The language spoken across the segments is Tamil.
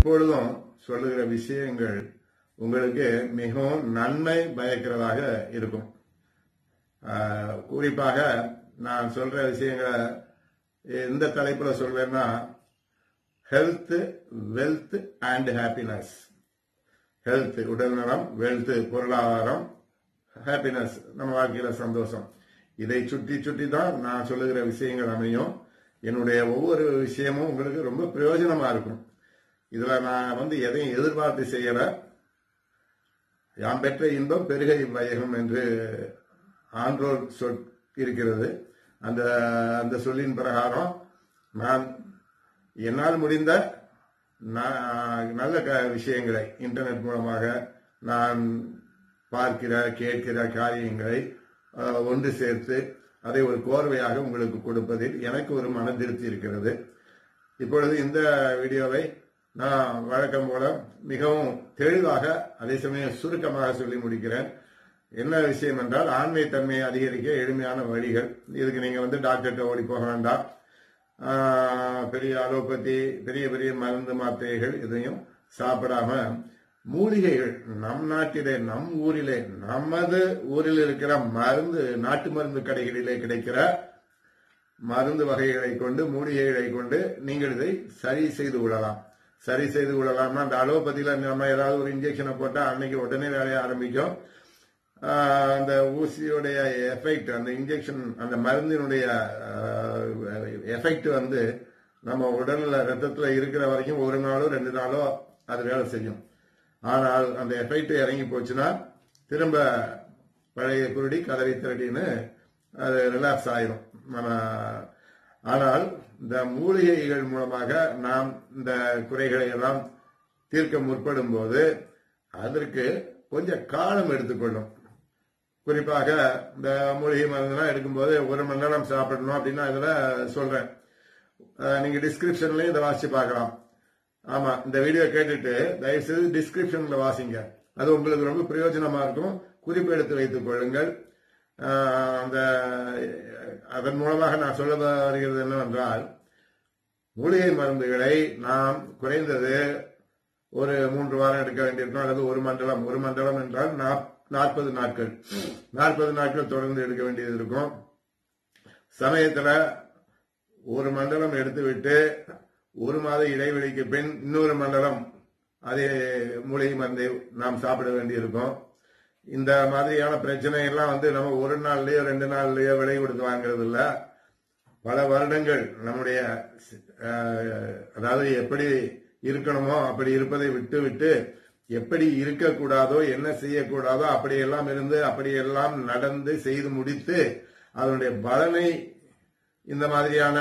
எப்பொழுதும் சொல்லுகிற விஷயங்கள் உங்களுக்கு மிகவும் நன்மை பயக்கிறதாக இருக்கும் ஆஹ், குறிப்பாக நான் சொல்ற விஷயங்களை எந்த தலைப்புல சொல்வேன்னா health wealth and happiness health உடல்நலம் வெல்த் பொருளாதாரம் ஹாப்பினஸ் நம்ம வாழ்க்கையில சந்தோஷம் இதை சுற்றி சுற்றி தான் நான் சொல்லுகிற விஷயங்கள் அமையும் என்னுடைய ஒவ்வொரு விஷயமும் உங்களுக்கு ரொம்ப பிரயோஜனமா இருக்கும் இதுல நான் வந்து எதையும் எதிர்பார்த்து செய்யல யாம் பெற்ற இன்பம் பெருகை வையகம் என்று ஆன்றோர் சொல் இருக்கிறது அந்த அந்த சொல்லின் பிரகாரம் நான் என்னால் முடிந்த நான் நல்ல க- விஷயங்களை இன்டர்நெட் மூலமாக நான் பார்க்கிற கேட்கிற காரியங்களை அஹ், ஒன்று சேர்த்து அதை ஒரு கோர்வையாக உங்களுக்கு கொடுப்பதில் எனக்கு ஒரு மன திருப்தி இருக்கிறது இப்பொழுது இந்த வீடியோவை நான் வழக்கம் போல மிகவும் தெளிவாக அதே சமயம் சுருக்கமாக சொல்லி முடிக்கிறேன் என்ன விஷயம் என்றால் ஆண்மை தன்மையை அதிகரிக்க எளிமையான வழிகள் இதுக்கு நீங்க வந்து டாக்டர்கிட்ட ஓடி போக வேண்டாம் ஆஹ், பெரிய அலோபதி பெரிய பெரிய மருந்து மாத்திரைகள் இதையும் சாப்பிடாம மூலிகைகள் நம் நாட்டிலே நம் ஊரிலே நமது ஊரில் இருக்கிற மருந்து நாட்டு மருந்து கடைகளிலே கிடைக்கிற மருந்து வகைகளை கொண்டு மூலிகைகளை கொண்டு நீங்கள் இதை சரி செய்து கொள்ளலாம் சரி செய்து கொள்ளலாம்னா அந்த அலோபதியில நம்ம ஏதாவது ஒரு இன்ஜெக்ஷனை போட்டா அன்னைக்கு உடனே வேலைய ஆரம்பிக்கும் ஆஹ் அந்த ஊசியுடைய எஃபெக்ட் அந்த இன்ஜெக்ஷன் அந்த மருந்தினுடைய எஃபெக்ட் வந்து நம்ம உடல்ல ரத்தத்துல இருக்கிற வரைக்கும் ஒரு நாளோ ரெண்டு நாளோ அது வேலை செய்யும் ஆனால் அந்த எஃபெக்ட் இறங்கி போச்சுன்னா திரும்ப பழைய குருடி கதறி திரட்டின்னு அது ரிலாக்ஸ் ஆயிரும் நம்ம ஆனால் இந்த மூலிகைகள் மூலமாக நாம் இந்த குறைகளை எல்லாம் தீர்க்க முற்படும் போது அதற்கு கொஞ்சம் காலம் எடுத்துக்கொள்ளும் குறிப்பாக இந்த மூலிகை மருந்துலாம் எடுக்கும்போது ஒரு மணி நேரம் சாப்பிடணும் அப்படின்னு இதுல சொல்றேன் அஹ் நீங்க டிஸ்கிரிப்ஷன்லயும் இதை வாசிச்சு பார்க்கலாம் ஆமா இந்த வீடியோ கேட்டுட்டு தயவு செய்து டிஸ்கிரிப்ஷன்ல வாசிங்க அது உங்களுக்கு ரொம்ப பிரயோஜனமா இருக்கும் குறிப்பு எடுத்து வைத்துக் கொள்ளுங்கள் அஹ் அந்த அதன் மூலமாக நான் சொல்ல வருகிறது என்னவென்றால் மூலிகை மருந்துகளை நாம் குறைந்தது ஒரு மூன்று வாரம் எடுக்க வேண்டியிருக்கும் அல்லது ஒரு மண்டலம் ஒரு மண்டலம் என்றால் நாற்பது நாட்கள் நாற்பது நாட்கள் தொடர்ந்து எடுக்க வேண்டியது இருக்கும் சமயத்துல ஒரு மண்டலம் எடுத்துவிட்டு ஒரு மாத இடைவெளிக்கு பின் இன்னொரு மண்டலம் அதே மூலிகை மருந்தை நாம் சாப்பிட வேண்டியிருக்கும் இந்த மாதிரியான பிரச்சனை எல்லாம் வந்து நம்ம ஒரு நாள்லயோ ரெண்டு நாள்லயோ விலை கொடுத்து வாங்குறது இல்ல பல வருடங்கள் நம்முடைய அஹ், அதாவது எப்படி இருக்கணுமோ அப்படி இருப்பதை விட்டு விட்டு எப்படி இருக்கக்கூடாதோ என்ன செய்யக்கூடாதோ அப்படியெல்லாம் இருந்து அப்படியெல்லாம் நடந்து செய்து முடித்து அதனுடைய பலனை இந்த மாதிரியான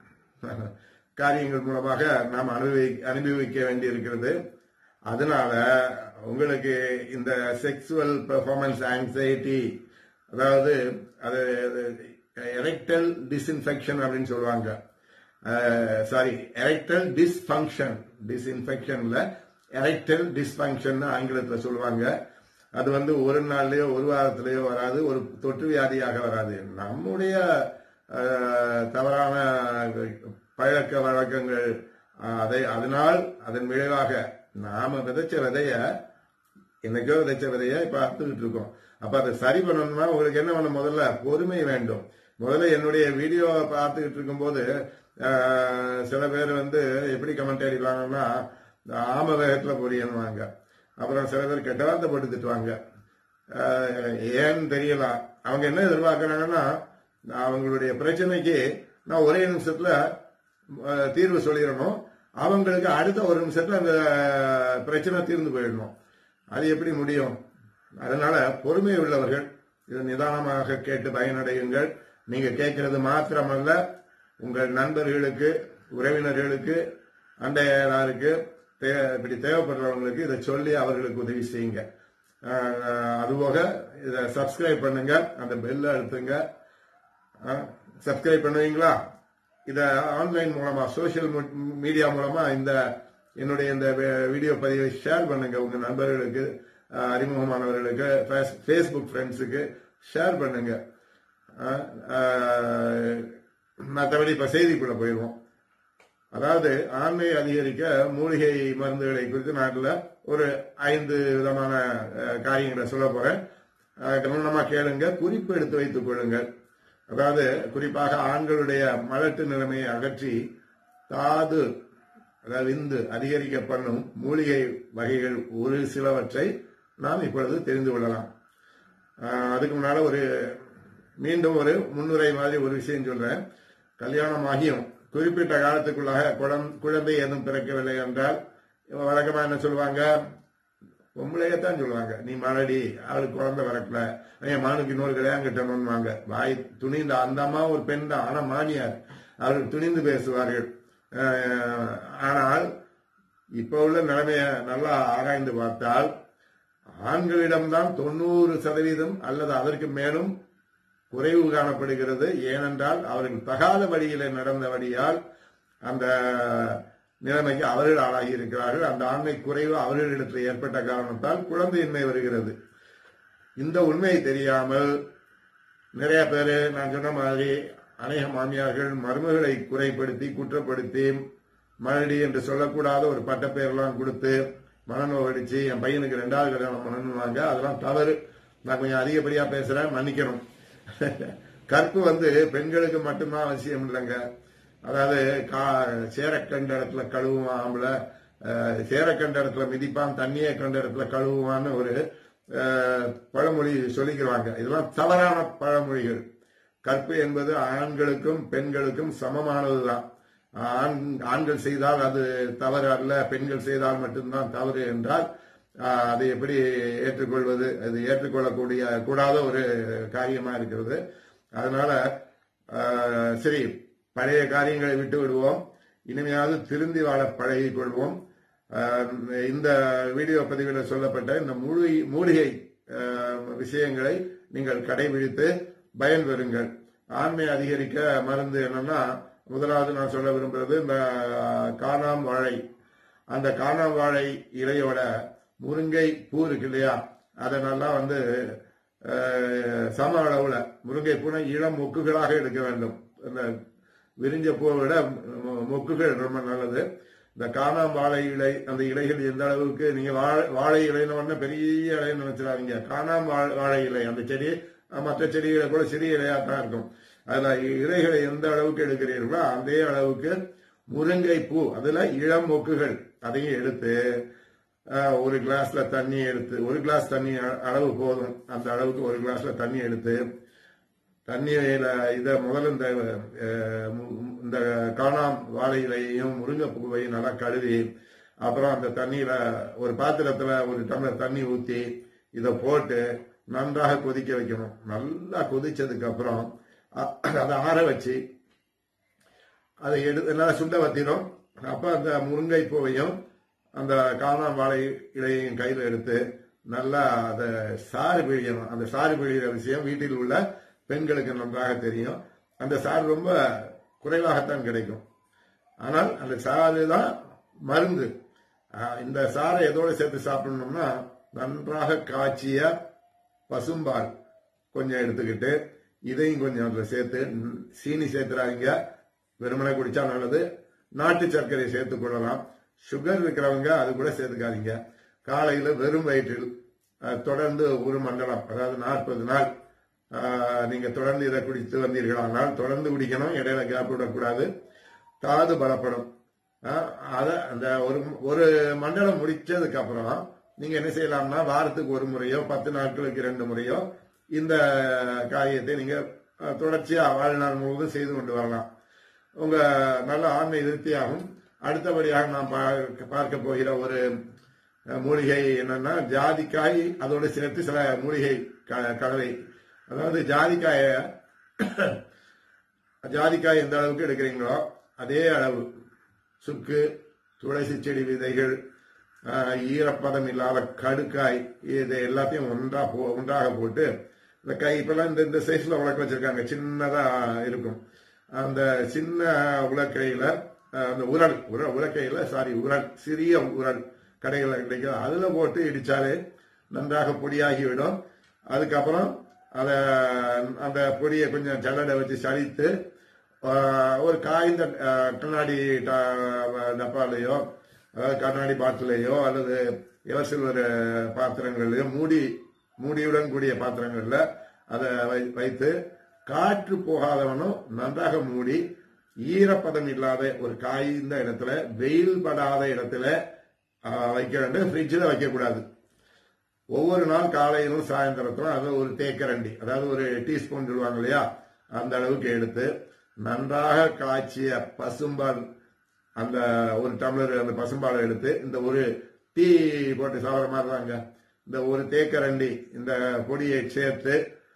காரியங்கள் மூலமாக நாம் அனுபவி அனுபவிக்க வேண்டியிருக்கிறது அதனால உங்களுக்கு இந்த செக்ஸுவல் பெர்ஃபார்மன்ஸ் ஆங்ஸைட்டி அதாவது அது எரெக்டல் டிஸ்இன்ஃபெக்ஷன் அப்படின்னு சொல்லுவாங்க சாரி எரெக்டல் டிஸ்ஃபங்க்ஷன் டிஸ்இன்ஃபெக்ஷன்ல எரெக்டல் டிஸ்ஃபங்க்ஷன் ஆங்கிலத்தில் சொல்லுவாங்க அது வந்து ஒரு நாள்லயோ ஒரு வாரத்திலேயோ வராது ஒரு தொற்று வியாதியாக வராது நம்முடைய அஹ், தவறான பழக்க வழக்கங்கள் அஹ், அதை அதனால் அதன் விளைவாக நாம விதைச்ச விதைய என்னைக்கோ விதைச்ச விதைய இப்ப அறுத்துக்கிட்டு இருக்கோம் அப்ப அதை சரி பண்ணணும்னா உங்களுக்கு என்ன பண்ணணும் முதல்ல பொறுமை வேண்டும் முதல்ல என்னுடைய வீடியோவை பார்த்துக்கிட்டு இருக்கும்போது அஹ், சில பேர் வந்து எப்படி கமெண்ட் அடிப்பாங்கன்னா இந்த ஆம வேகத்துல பொரியணுவாங்க அப்புறம் சில பேர் கெட்ட வார்த்தை போட்டு திட்டுவாங்க அஹ், ஏன்னு தெரியல அவங்க என்ன எதிர்பார்க்கறாங்கன்னா அவங்களுடைய பிரச்சனைக்கு நான் ஒரே நிமிஷத்துல அஹ், தீர்வு சொல்லிடணும் அவங்களுக்கு அடுத்த ஒரு நிமிஷத்துல அந்த பிரச்சனை தீர்ந்து போயிடணும் அது எப்படி முடியும் அதனால பொறுமை உள்ளவர்கள் இதை நிதானமாக கேட்டு பயனடையுங்கள் நீங்க கேட்கிறது மாத்திரமல்ல உங்கள் நண்பர்களுக்கு உறவினர்களுக்கு அண்டையாருக்கு தே- இப்படி தேவைப்படுறவங்களுக்கு இதை சொல்லி அவர்களுக்கு உதவி செய்யுங்க அஹ், அதுபோக இதை சப்ஸ்கிரைப் பண்ணுங்க அந்த பெல்ல அழுத்துங்க சப்ஸ்கிரைப் பண்ணுவீங்களா இத ஆன்லைன் மூலமா சோஷியல் மீடியா மூலமா இந்த என்னுடைய இந்த வே- வீடியோ பதிவை ஷேர் பண்ணுங்க உங்க நண்பர்களுக்கு அஹ், அறிமுகமானவர்களுக்கு ஃபேஸ்புக் ஃப்ரெண்ட்ஸுக்கு ஷேர் பண்ணுங்க அஹ், அஹ், மற்றபடி இப்ப செய்திக்குள்ள போயிடுவோம் அதாவது ஆண்மை அதிகரிக்க மூலிகை மருந்துகளை குறித்து நாட்டில் ஒரு ஐந்து விதமான அஹ், காரியங்களை சொல்ல போறேன் அஹ், கவனமா கேளுங்க குறிப்பு எடுத்து வைத்துக் கொள்ளுங்கள் அதாவது குறிப்பாக ஆண்களுடைய மலட்டு நிலைமையை அகற்றி தாது அதாவது விந்து அதிகரிக்க பண்ணும் மூலிகை வகைகள் ஒரு சிலவற்றை நாம் இப்பொழுது தெரிந்து கொள்ளலாம் ஆஹ் அதுக்கு முன்னால ஒரு மீண்டும் ஒரு முன்னுரை மாதிரி ஒரு விஷயம் சொல்றேன் கல்யாணம் ஆகியும் குறிப்பிட்ட காலத்துக்குள்ளாக குழந் குழந்தை எதுவும் பிறக்கவில்லை என்றால் இவன் வழக்கமா என்ன சொல்லுவாங்க பொம்பளையத்தான் சொல்லுவாங்க நீ மலடி அவளுக்கு குழந்தை வரக்கல என் மானுக்கு இன்னொரு கல்யாணம் கட்டணும்வாங்க வாய் துணிந்த அந்த அம்மா ஒரு பெண் தான் ஆனா மாமியார் அவர்கள் துணிந்து பேசுவார்கள் ஆஹ் ஆனால் இப்ப உள்ள நிலைமைய நல்லா ஆராய்ந்து பார்த்தால் ஆண்களிடம்தான் தொண்ணூறு சதவீதம் அல்லது அதற்கு மேலும் குறைவு காணப்படுகிறது ஏனென்றால் அவர்கள் தகாத வழியிலே நடந்தபடியால் அந்த நிலைமைக்கு அவர்கள் ஆளாகி இருக்கிறார்கள் அந்த ஆண்மை குறைவு அவர்களிடத்தில் ஏற்பட்ட காரணத்தால் குழந்தையின்மை வருகிறது இந்த உண்மை தெரியாமல் நிறைய பேர் நான் சொன்ன மாதிரி அநேக மாமியார்கள் மருமகளை குறைப்படுத்தி குற்றப்படுத்தி மலடி என்று சொல்லக்கூடாத ஒரு பட்டப்பெயர்லாம் கொடுத்து மனநோவடிச்சு என் பையனுக்கு ரெண்டாவது கல்யாணம் பண்ணணுவாங்க அதெல்லாம் தவறு நான் கொஞ்சம் அதிகப்படியா பேசுறேன் மன்னிக்கணும் கற்பு வந்து பெண்களுக்கு மட்டும்தான் அவசியம் இல்லைங்க அதாவது கா சேரக்கண்ட இடத்துல கழுவுவான் ஆம்பளை அஹ், சேரக்கண்ட இடத்துல மிதிப்பான் தண்ணியை கண்ட இடத்துல கழுவுவான்னு ஒரு அஹ், பழமொழி சொல்லிக்கிறாங்க இதெல்லாம் தவறான பழமொழிகள் கற்பு என்பது ஆண்களுக்கும் பெண்களுக்கும் சமமானதுதான் ஆண் ஆண்கள் செய்தால் அது தவறு அல்ல பெண்கள் செய்தால் மட்டும்தான் தவறு என்றால் ஆஹ், அதை எப்படி ஏற்றுக்கொள்வது அது ஏற்றுக்கொள்ளக்கூடிய கூடாத ஒரு காரியமா இருக்கிறது அதனால ஆஹ், சரி பழைய காரியங்களை விட்டு விடுவோம் இனிமையாவது திருந்தி வாழ பழகிக் கொள்வோம் ஆஹ், இந்த வீடியோ பதிவில் சொல்லப்பட்ட இந்த மூலிகை மூலிகை ஆஹ், விஷயங்களை நீங்கள் கடைபிடித்து பயன்பெறுங்கள் ஆண்மை அதிகரிக்க மருந்து என்னன்னா முதலாவது நான் சொல்ல விரும்புறது இந்த காணாம் வாழை அந்த காணாம் வாழை இலையோட முருங்கை பூ இருக்கு இல்லையா அதை நல்லா வந்து அஹ், சம அளவுல முருங்கை பூனை இளம் மொக்குகளாக எடுக்க வேண்டும் இந்த விரிஞ்ச பூவை விட மொ- மொக்குகள் ரொம்ப நல்லது இந்த காணாம் வாழை இலை அந்த இலைகள் எந்த அளவுக்கு நீங்க வாழை வாழை இலைன்னு உடனே பெரிய இலைன்னு நினைச்சிடாதீங்க காணாம் வாழை- வாழை இலை அந்த செடி அஹ், மற்ற செடிகளை கூட சிறிய இலையா தான் இருக்கும் அதுல இலைகளை எந்த அளவுக்கு எடுக்கிறீர்களோ அதே அளவுக்கு முருங்கை பூ அதுல இளம் மொக்குகள் அதையும் எடுத்து அஹ், ஒரு கிளாஸ்ல தண்ணி எடுத்து ஒரு கிளாஸ் தண்ணி அ- அளவு போதும் அந்த அளவுக்கு ஒரு கிளாஸ்ல தண்ணி எடுத்து தண்ணியில இத முதல்ல இந்த அஹ், மு- இந்த காணாம் வாழை இலையையும் முருங்கைப்பூவையும் நல்லா கழுவி அப்புறம் அந்த தண்ணியில ஒரு பாத்திரத்துல ஒரு டம்ளர் தண்ணி ஊத்தி இத போட்டு நன்றாக கொதிக்க வைக்கணும் நல்லா கொதிச்சதுக்கு அப்புறம் அ- அதை ஆற வச்சு அதை எடுத்து நல்லா சுண்ட வத்திரும் அப்ப அந்த முருங்கை பூவையும் அந்த காணாம் வாழை இலையையும் கையில எடுத்து நல்லா அதை சாறு பிழியணும் அந்த சாறு பிழிகிற விஷயம் வீட்டில் உள்ள பெண்களுக்கு நன்றாக தெரியும் அந்த சாறு ரொம்ப குறைவாகத்தான் கிடைக்கும் ஆனால் அந்த சாறு தான் மருந்து ஆஹ் இந்த சாறை எதோட சேர்த்து சாப்பிடணும்னா நன்றாக காய்ச்சிய பசும்பால் கொஞ்சம் எடுத்துக்கிட்டு இதையும் கொஞ்சம் அதுல சேர்த்து ம், சீனி சேர்த்துறாங்க வெறுமனை குடிச்சா நல்லது நாட்டு சர்க்கரை சேர்த்துக் கொள்ளலாம் சுகர் இருக்கிறவங்க அது கூட சேர்த்துக்காதீங்க காலையில வெறும் வயிற்றில் அஹ், தொடர்ந்து ஒரு மண்டலம் அதாவது நாற்பது நாள் அஹ், நீங்க தொடர்ந்து இதை குடித்து வந்தீர்களானால் தொடர்ந்து குடிக்கணும் இடையில கேப் விடக்கூடாது தாது பலப்படும் அஹ், அத அந்த ஒரு ஒரு மண்டலம் முடிச்சதுக்கு அப்புறம் நீங்க என்ன செய்யலாம்னா வாரத்துக்கு ஒரு முறையோ பத்து நாட்களுக்கு ரெண்டு முறையோ இந்த காரியத்தை நீங்க அஹ், தொடர்ச்சியா வாழ்நாள் முழுவதும் செய்து கொண்டு வரலாம் உங்க நல்ல ஆண்மை திருப்தியாகும் அடுத்தபடியாக நாம் பார்க்க பார்க்க போகிற ஒரு அஹ், மூலிகை என்னன்னா ஜாதிக்காய் அதோடு சேர்த்து சில மூலிகை க- கலவை அதாவது ஜாதிக்காய ஜாதிக்காய் எந்த அளவுக்கு எடுக்கிறீங்களோ அதே அளவு சுக்கு துளசி செடி விதைகள் ஆஹ், ஈரப்பதம் இல்லாத கடுக்காய் இது எல்லாத்தையும் ஒன்றா போ ஒன்றாக போட்டு இந்த கை இப்பெல்லாம் இந்த இந்த சைஸ்ல உலக்க வச்சிருக்காங்க சின்னதா இருக்கும் அந்த சின்ன உலக்கையில ஆஹ், அந்த உரல் உர உலக்கையில சாரி உரல் சிறிய உரல் கடைகளில் கிடைக்கும் அதுல போட்டு இடிச்சாலே நன்றாக பொடியாகிவிடும் அதுக்கப்புறம் அத அந்த பொடியை கொஞ்சம் ஜல்லடை வச்சு சலித்து ஆஹ், ஒரு காய்ந்த ஆஹ், கண்ணாடி டா- டப்பாலையோ அதாவது கண்ணாடி பாட்டிலையோ அல்லது எவர்சில்வர் பாத்திரங்களையோ மூடி மூடியுடன் கூடிய பாத்திரங்கள்ல அதை வை- வைத்து காற்று போகாதவனும் நன்றாக மூடி ஈரப்பதம் இல்லாத ஒரு காய்ந்த இடத்துல வெயில் படாத இடத்துல ஆஹ், வைக்க வேண்டும் ஃப்ரிட்ஜில் வைக்கக்கூடாது ஒவ்வொரு நாள் காலையிலும் சாயந்தரத்திலும் அது ஒரு தேக்கரண்டி அதாவது ஒரு டீஸ்பூன் சொல்லுவாங்க இல்லையா அந்த அளவுக்கு எடுத்து நன்றாக காய்ச்சிய பசும்பால் அந்த ஒரு டம்ளர் அந்த பசும்பாலை எடுத்து இந்த ஒரு டீ போட்டு சாப்பிட்ற மாதிரி தாங்க இந்த ஒரு தேக்கரண்டி இந்த பொடியை சேர்த்து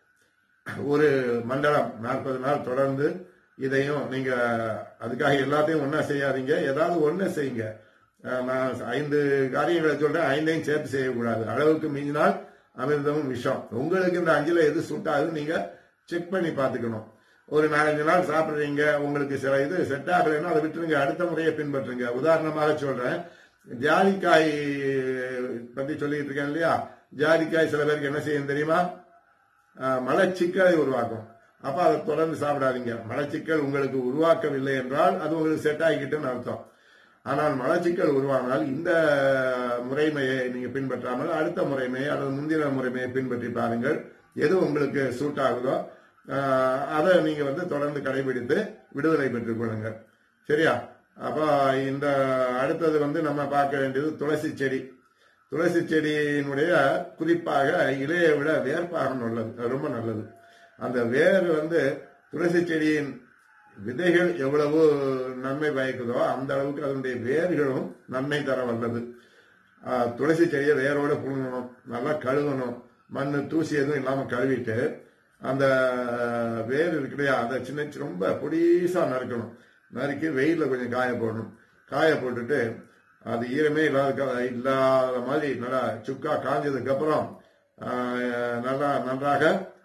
ஒரு மண்டலம் நாற்பது நாள் தொடர்ந்து இதையும் நீங்க அதுக்காக எல்லாத்தையும் ஒண்ணா செய்யாதீங்க ஏதாவது ஒண்ணு செய்யுங்க அஹ் நான் ஐந்து காரியங்களை சொல்றேன் ஐந்தையும் சேர்த்து செய்யக்கூடாது அளவுக்கு மிஞ்சினால் அமிர்தமும் விஷம் உங்களுக்கு இந்த அஞ்சுல எது சூட்டாகுது நீங்க செக் பண்ணி பார்த்துக்கணும் ஒரு நாலஞ்சு நாள் சாப்பிடுறீங்க உங்களுக்கு சில இது செட் ஆகலைன்னா அதை விட்டுருங்க அடுத்த முறையை பின்பற்றுங்க உதாரணமாக சொல்றேன் ஜாதிக்காய் பத்தி சொல்லிட்டு இருக்கேன் இல்லையா ஜாதிக்காய் சில பேருக்கு என்ன செய்யும் தெரியுமா ஆஹ் மலச்சிக்கலை உருவாக்கும் அப்ப அதை தொடர்ந்து சாப்பிடாதீங்க மலச்சிக்கல் உங்களுக்கு உருவாக்கவில்லை என்றால் அது உங்களுக்கு செட் ஆகிக்கிட்டுன்னு அர்த்தம் ஆனால் மலச்சிக்கல் உருவானால் இந்த முறைமையை நீங்க பின்பற்றாமல் அடுத்த முறைமையை அல்லது முந்தின முறைமையை பின்பற்றி பாருங்கள் எது உங்களுக்கு சூட் ஆகுதோ ஆஹ் அதை நீங்க வந்து தொடர்ந்து கடைபிடித்து விடுதலை பெற்றுக் கொள்ளுங்கள் சரியா அப்போ இந்த அடுத்தது வந்து நம்ம பார்க்க வேண்டியது துளசி செடி துளசி செடியினுடைய குறிப்பாக இலையை விட வேர்ப்பாகம் நல்லது ரொம்ப நல்லது அந்த வேர் வந்து துளசி செடியின் விதைகள் எவ்வளவு நன்மை பயக்குதோ அந்த அளவுக்கு அதனுடைய வேர்களும் நன்மை தர வல்லது ஆஹ், துளசி செடியை வேரோட புழுங்கணும் நல்லா கழுவணும் மண் தூசி எதுவும் இல்லாம கழுவிட்டு அந்த வேர் இருக்கு இல்லையா அதை சின்ன சின்ன ரொம்ப பொடிசா நறுக்கணும் நறுக்கி வெயில்ல கொஞ்சம் காய போடணும் காய போட்டுட்டு அது ஈரமே இல்லாத இல்லாத மாதிரி நல்லா சுக்கா காஞ்சதுக்கு அப்புறம் ஆஹ், நல்லா நன்றாக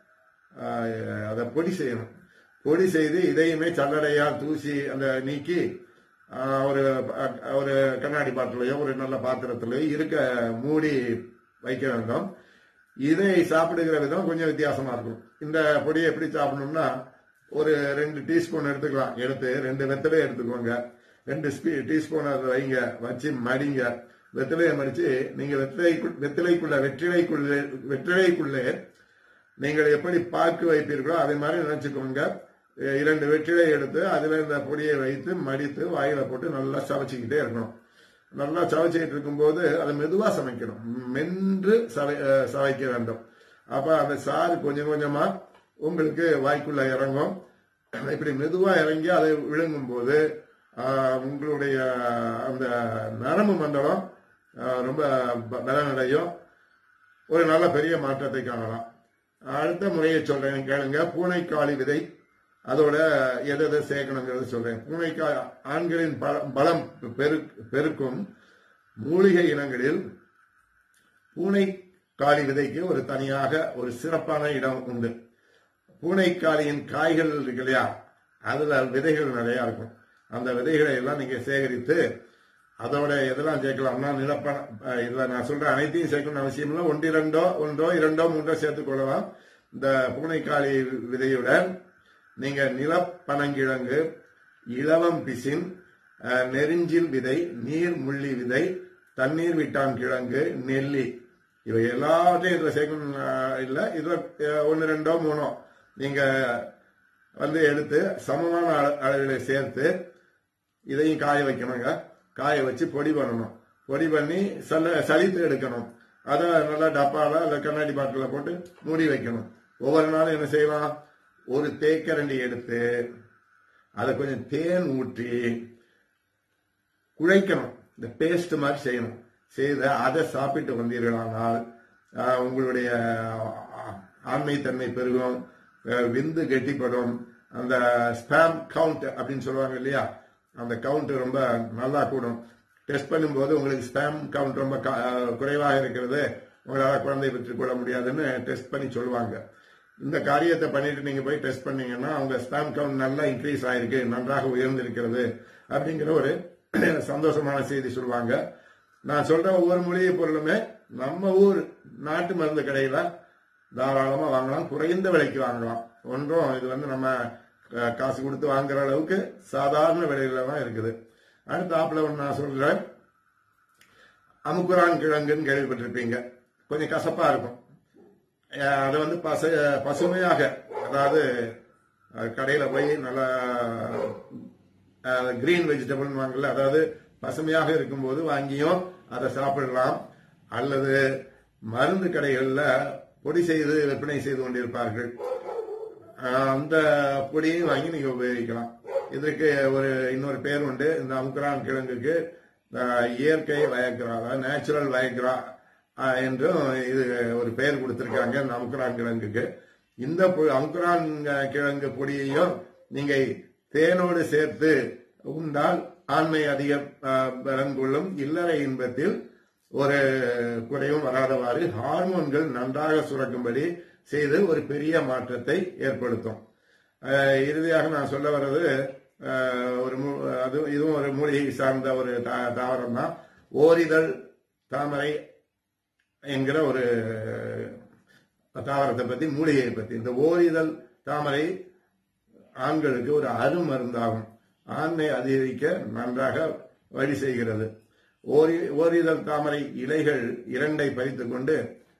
ஆஹ், அதை பொடி செய்யணும் பொடி செய்து இதையுமே சல்லடையால் தூசி அந்த நீக்கி ஆஹ், ஒரு அஹ், ஒரு கண்ணாடி பாட்டிலையோ ஒரு நல்ல பாத்திரத்திலையோ இருக்க மூடி வைக்க வேண்டும் இதை சாப்பிடுகிற விதம் கொஞ்சம் வித்தியாசமா இருக்கும் இந்த பொடியை எப்படி சாப்பிடணும்னா ஒரு ரெண்டு டீஸ்பூன் எடுத்துக்கலாம் எடுத்து ரெண்டு வெத்தலை எடுத்துக்கோங்க ரெண்டு ஸ்பீ டீஸ்பூன் அதை வைங்க வச்சு மடிங்க வெத்தலையை மடிச்சு நீங்க வெத்தலைக்குள் வெத்தலைக்குள்ள வெற்றிலைக்குள்ளே வெற்றிலைக்குள்ளே நீங்கள் எப்படி பாக்கு வைப்பீர்களோ அதே மாதிரி நினைச்சுக்கோங்க அஹ் இரண்டு வெற்றிலை எடுத்து அதுல இந்த பொடியை வைத்து மடித்து வாயில போட்டு நல்லா சவைச்சிக்கிட்டே இருக்கணும் நல்லா சவைச்சிக்கிட்டு இருக்கும்போது அதை மெதுவா சமைக்கணும் மென்று சவை அஹ் சவைக்க வேண்டும் அப்ப அந்த சாறு கொஞ்சம் கொஞ்சமா உங்களுக்கு வாய்க்குள்ள இறங்கும் இப்படி மெதுவா இறங்கி அதை விழுங்கும் போது ஆஹ், உங்களுடைய அந்த நரம்பு மண்டலம் ஆஹ், ரொம்ப ப- பலனடையும் ஒரு நல்ல பெரிய மாற்றத்தை காணலாம் அடுத்த முறையை சொல்றேன் கேளுங்க பூனைக்காளி விதை அதோட எதை எதை சேர்க்கணுங்கிறத சொல்றேன் பூனைக்காய் ஆண்களின் பல- பலம் பெரு பெருக்கும் மூலிகை இனங்களில் பூனைக்காளி விதைக்கு ஒரு தனியாக ஒரு சிறப்பான இடம் உண்டு பூனைக்காளியின் காய்கள் இருக்கு இல்லையா அதுல விதைகள் நிறைய இருக்கும் அந்த விதைகளை எல்லாம் நீங்க சேகரித்து அதோட எதெல்லாம் சேர்க்கலாம்னா நிலப்பண அஹ் இதுல நான் சொல்ற அனைத்தையும் சேர்க்கணும் அவசியம் இல்லை ஒன்று இரண்டோ ஒன்றோ இரண்டோ மூன்றோ சேர்த்துக் கொள்ளலாம் இந்த பூனைக்காளி விதையுடன் நீங்க நிலப்பனங்கிழங்கு இளவம் பிசின் அஹ், நெருஞ்சில் விதை நீர் முள்ளி விதை தண்ணீர் விட்டான் கிழங்கு நெல்லி இவை எல்லாத்தையும் இதுல சேர்க்கணும் அஹ், இல்ல இதுல அஹ், ஒன்று ரெண்டோ மூணோ நீங்க வந்து எடுத்து சமமான அள- அளவிலே சேர்த்து இதையும் காய வைக்கணுங்க காய வச்சு பொடி பண்ணணும் பொடி பண்ணி சல சலித்து எடுக்கணும் அதை நல்லா டப்பால இல்லை கண்ணாடி பாட்டில போட்டு மூடி வைக்கணும் ஒவ்வொரு நாளும் என்ன செய்யலாம் ஒரு தேக்கரண்டி எடுத்து அதை கொஞ்சம் தேன் ஊற்றி குழைக்கணும் இந்த பேஸ்ட் மாதிரி செய்யணும் செய்து அதை சாப்பிட்டு வந்தீர்களானால் ஆஹ், உங்களுடைய ஆஹ், ஆண்மைத்தன்மை பெருகும் ஆஹ், விந்து கெட்டிப்படும் அந்த ஸ்பேம் கவுண்ட் அப்படின்னு சொல்லுவாங்க இல்லையா அந்த கவுண்ட் ரொம்ப நல்லா கூடும் டெஸ்ட் பண்ணும்போது உங்களுக்கு ஸ்பேம் கவுண்ட் ரொம்ப க- ஆஹ், குறைவாக இருக்கிறது உங்களால் குழந்தை பெற்றுக் கொள்ள முடியாதுன்னு டெஸ்ட் பண்ணி சொல்லுவாங்க இந்த காரியத்தை பண்ணிட்டு நீங்க போய் டெஸ்ட் பண்ணீங்கன்னா அவங்க ஸ்பேம் கவுண்ட் நல்லா இன்க்ரீஸ் ஆயிருக்கு நன்றாக உயர்ந்திருக்கிறது அப்படிங்கிற ஒரு சந்தோஷமான செய்தி சொல்லுவாங்க நான் சொல்ற ஒவ்வொரு மூலிகை பொருளுமே நம்ம ஊர் நாட்டு மருந்து கடையில தாராளமா வாங்கலாம் குறைந்த விலைக்கு வாங்கலாம் ஒன்றும் இது வந்து நம்ம கா- காசு கொடுத்து வாங்குற அளவுக்கு சாதாரண விலையில தான் இருக்குது அடுத்தாப்புல ஒன்று நான் சொல்றேன் அமுக்குரான் கிழங்குன்னு கேள்விப்பட்டிருப்பீங்க கொஞ்சம் கசப்பா இருக்கும் அஹ் அது வந்து பச பசுமையாக அதாவது அஹ் கடையில போய் நல்லா கிரீன் வெஜிடபிள் வாங்கல அதாவது பசுமையாக இருக்கும்போது வாங்கியும் அதை சாப்பிடலாம் அல்லது மருந்து கடைகள்ல பொடி செய்து விற்பனை செய்து கொண்டிருப்பார்கள் அஹ் அந்த பொடியும் வாங்கி நீங்க உபயோகிக்கலாம் இதற்கு ஒரு இன்னொரு பேர் உண்டு இந்த அமுக்குரான் கிழங்குக்கு அஹ், இயற்கை வயக்ரா நேச்சுரல் வயக்ரா அஹ், என்றும் இது ஒரு பெயர் கொடுத்திருக்காங்க இந்த அமுக்குரான் கிழங்குக்கு இந்த பொ- அமுக்குரான் அஹ், கிழங்கு பொடியையும் நீங்க தேனோடு சேர்த்து உண்டால் ஆண்மை அதிக அஹ், பலன் கொள்ளும் இல்லறை இன்பத்தில் ஒரு குறையும் வராதவாறு ஹார்மோன்கள் நன்றாக சுரக்கும்படி செய்து ஒரு பெரிய மாற்றத்தை ஏற்படுத்தும் அஹ், இறுதியாக நான் சொல்ல வர்றது அஹ், ஒரு மூ- அது இதுவும் ஒரு மூலிகை சார்ந்த ஒரு தா- தாவரம் தான் ஓரிதழ் தாமரை என்கிற ஒரு தாவரத்தை பத்தி மூலிகையை பத்தி இந்த ஓரிதழ் தாமரை ஆண்களுக்கு ஒரு அருமருந்தாகும் ஆண்மை அதிகரிக்க நன்றாக வழி செய்கிறது ஓரி ஓரிதழ் தாமரை இலைகள் இரண்டை பறித்துக் கொண்டு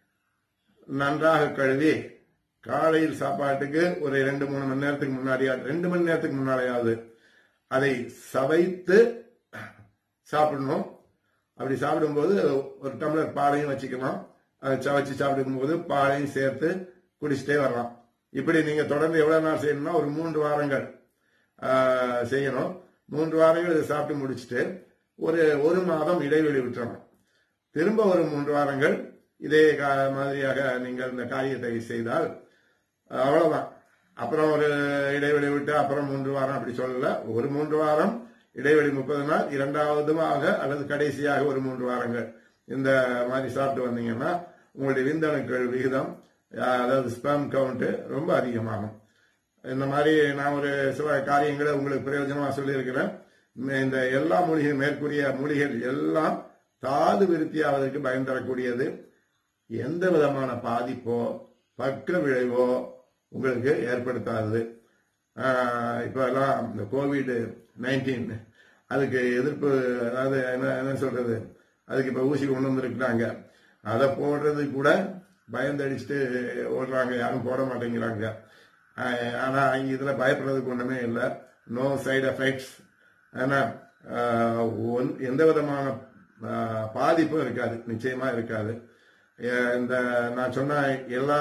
நன்றாக கழுவி காலையில் சாப்பாட்டுக்கு ஒரு ரெண்டு மூணு மணி நேரத்துக்கு முன்னாடியா ரெண்டு மணி நேரத்துக்கு முன்னாடியாவது அதை சவைத்து சாப்பிடணும் அப்படி சாப்பிடும்போது ஒரு டம்ளர் பாலையும் வச்சுக்கலாம் அதை சவைச்சு சாப்பிடும்போது பாலையும் சேர்த்து குடிச்சிட்டே வரலாம் இப்படி நீங்க தொடர்ந்து எவ்வளவு நாள் செய்யணும்னா ஒரு மூன்று வாரங்கள் ஆஹ், செய்யணும் மூன்று வாரங்கள் இதை சாப்பிட்டு முடிச்சுட்டு ஒரு ஒரு மாதம் இடைவெளி விட்டுறணும் திரும்ப ஒரு மூன்று வாரங்கள் இதே கா- மாதிரியாக நீங்கள் இந்த காரியத்தை செய்தால் அவ்வளவுதான் அப்புறம் ஒரு இடைவெளி விட்டு அப்புறம் மூன்று வாரம் அப்படி சொல்லல ஒரு மூன்று வாரம் இடைவெளி முப்பது நாள் இரண்டாவதுமாக அல்லது கடைசியாக ஒரு மூன்று வாரங்கள் இந்த மாதிரி சாப்பிட்டு வந்தீங்கன்னா உங்களுடைய விந்தணுக்கள் விகிதம் அஹ், அதாவது ஸ்பெர்ம் கவுண்ட் ரொம்ப அதிகமாகும் இந்த மாதிரி நான் ஒரு சில காரியங்களை உங்களுக்கு பிரயோஜனமா சொல்லியிருக்கிறேன் இந்த- இந்த எல்லா மூலிகை மேற்கூறிய மூலிகைகள் எல்லாம் தாது விருத்தியாவதற்கு பயன் தரக்கூடியது எந்த விதமான பாதிப்போ பக்க விளைவோ உங்களுக்கு ஏற்படுத்தாது ஆஹ் இப்ப எல்லாம் இந்த கோவிட் நைன்டீன் அதுக்கு எதிர்ப்பு அதாவது என்ன என்ன சொல்றது அதுக்கு இப்ப ஊசி கொண்டு வந்திருக்கிறாங்க அதை போடுறது கூட பயந்தடிச்சுட்டு ஓடுறாங்க யாரும் போட மாட்டேங்கிறாங்க ஆஹ் ஆனா இதுல பயப்படுறதுக்கு ஒண்ணுமே இல்லை நோ சைடு எஃபெக்ட்ஸ் ஆனா ஆஹ் ஒன்- எந்த விதமான ஆஹ் பாதிப்பும் இருக்காது நிச்சயமா இருக்காது அஹ் இந்த நான் சொன்ன எல்லா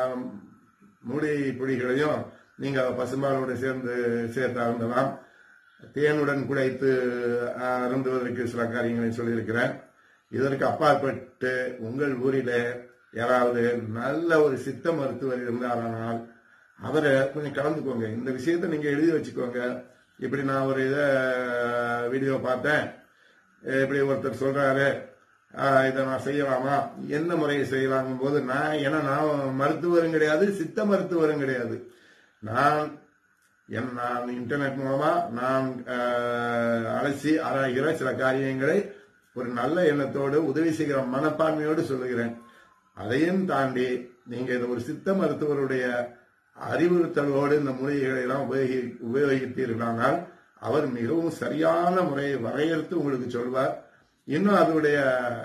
மூலிகை பொடிகளையும் நீங்க பசும்பாலோடு சேர்ந்து சேர்த்து அருந்தலாம் தேனுடன் குழைத்து ஆஹ், அருந்துவதற்கு சில காரியங்களை சொல்லியிருக்கிறேன் இதற்கு அப்பாற்பட்டு உங்கள் ஊரிலே யாராவது நல்ல ஒரு சித்த மருத்துவர் இருந்தாரானால் அவரை கொஞ்சம் கலந்துக்கோங்க இந்த விஷயத்தை நீங்க எழுதி வச்சுக்கோங்க இப்படி நான் ஒரு இதை வீடியோ பார்த்தேன் இப்படி ஒருத்தர் சொல்றாரு ஆஹ், இதை நான் செய்யலாமா என்ன முறையை செய்யலாங்கும் போது நான் ஏன்னா நான் மருத்துவரும் கிடையாது சித்த மருத்துவரும் கிடையாது நான் என் நான் இன்டர்நெட் மூலமா நான் ஆஹ், அலசி ஆராய்கிற சில காரியங்களை ஒரு நல்ல எண்ணத்தோடு உதவி செய்கிற மனப்பான்மையோடு சொல்லுகிறேன் அதையும் தாண்டி நீங்க இது ஒரு சித்த மருத்துவருடைய அறிவுறுத்தலோடு இந்த மூலிகைகளை எல்லாம் உபயோகி உபயோகித்தீர்களானால் அவர் மிகவும் சரியான முறையை வரையறுத்து உங்களுக்கு சொல்வார் இன்னும் அதனுடைய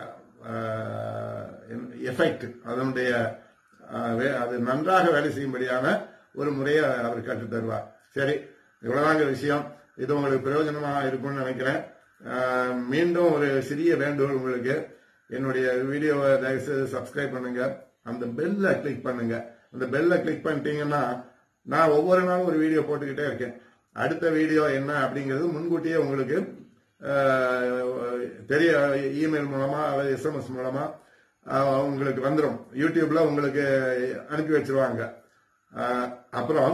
எஃபெக்ட் அதனுடைய ஆஹ், வே- அது நன்றாக வேலை செய்யும்படியான ஒரு முறையை அவர் கற்றுத் தருவார் சரி இவ்வளவுதாங்க விஷயம் இது உங்களுக்கு பிரயோஜனமாக இருக்கும்னு நினைக்கிறேன் ஆஹ், மீண்டும் ஒரு சிறிய வேண்டுகோள் உங்களுக்கு என்னுடைய வீடியோவை தயவுசெய்து சப்ஸ்கிரைப் பண்ணுங்க அந்த பெல்ல கிளிக் பண்ணுங்க அந்த பெல்ல கிளிக் பண்ணிட்டீங்கன்னா நான் ஒவ்வொரு நாளும் ஒரு வீடியோ போட்டுக்கிட்டே இருக்கேன் அடுத்த வீடியோ என்ன அப்படிங்கிறது முன்கூட்டியே உங்களுக்கு ஆஹ், தெரிய இமெயில் மூலமா அல்லது எஸ்எம்எஸ் மூலமா ஆஹ், உங்களுக்கு வந்துடும் யூடியூப்ல உங்களுக்கு அனுப்பி வச்சிருவாங்க ஆஹ், அப்புறம்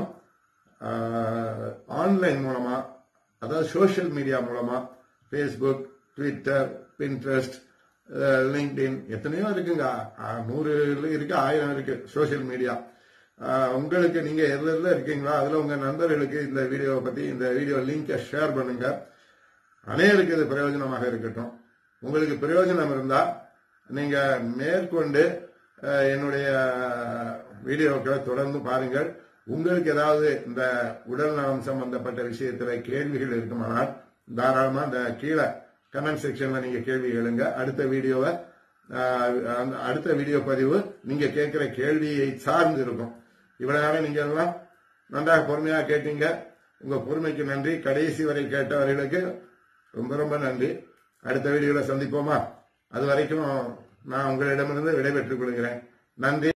ஆன்லைன் மூலமா அதாவது சோஷியல் மீடியா மூலமா ஃபேஸ்புக் ட்விட்டர் பின்ட்ரெஸ்ட் லிங்க்டின் எத்தனையோ இருக்குங்க ஆஹ், நூறு இருக்கு ஆயிரம் இருக்கு சோஷியல் மீடியா உங்களுக்கு நீங்க எதுல எதுல இருக்கீங்களோ அதுல உங்க நண்பர்களுக்கு இந்த வீடியோவை பத்தி இந்த வீடியோ லிங்கை ஷேர் பண்ணுங்க அனைவருக்கு இது பிரயோஜனமாக இருக்கட்டும் உங்களுக்கு பிரயோஜனம் இருந்தா நீங்க மேற்கொண்டு அஹ், என்னுடைய வீடியோக்களை தொடர்ந்து பாருங்கள் உங்களுக்கு ஏதாவது இந்த உடல் நலம் சம்பந்தப்பட்ட விஷயத்துல கேள்விகள் இருக்குமானால் தாராளமா இந்த கீழே கமெண்ட் செக்ஷன்ல நீங்க கேள்வி கேளுங்க அடுத்த வீடியோவை ஆஹ், அந்த அடுத்த வீடியோ பதிவு நீங்க கேட்கிற கேள்வியை சார்ந்து இருக்கும் இவ்வளவு நேரம் நீங்க எல்லாம் நன்றாக பொறுமையா கேட்டீங்க உங்க பொறுமைக்கு நன்றி கடைசி வரை கேட்டவர்களுக்கு ரொம்ப ரொம்ப நன்றி அடுத்த வீடியோல சந்திப்போமா அது வரைக்கும் நான் உங்களிடமிருந்து விடைபெற்றுக் கொள்கிறேன் நன்றி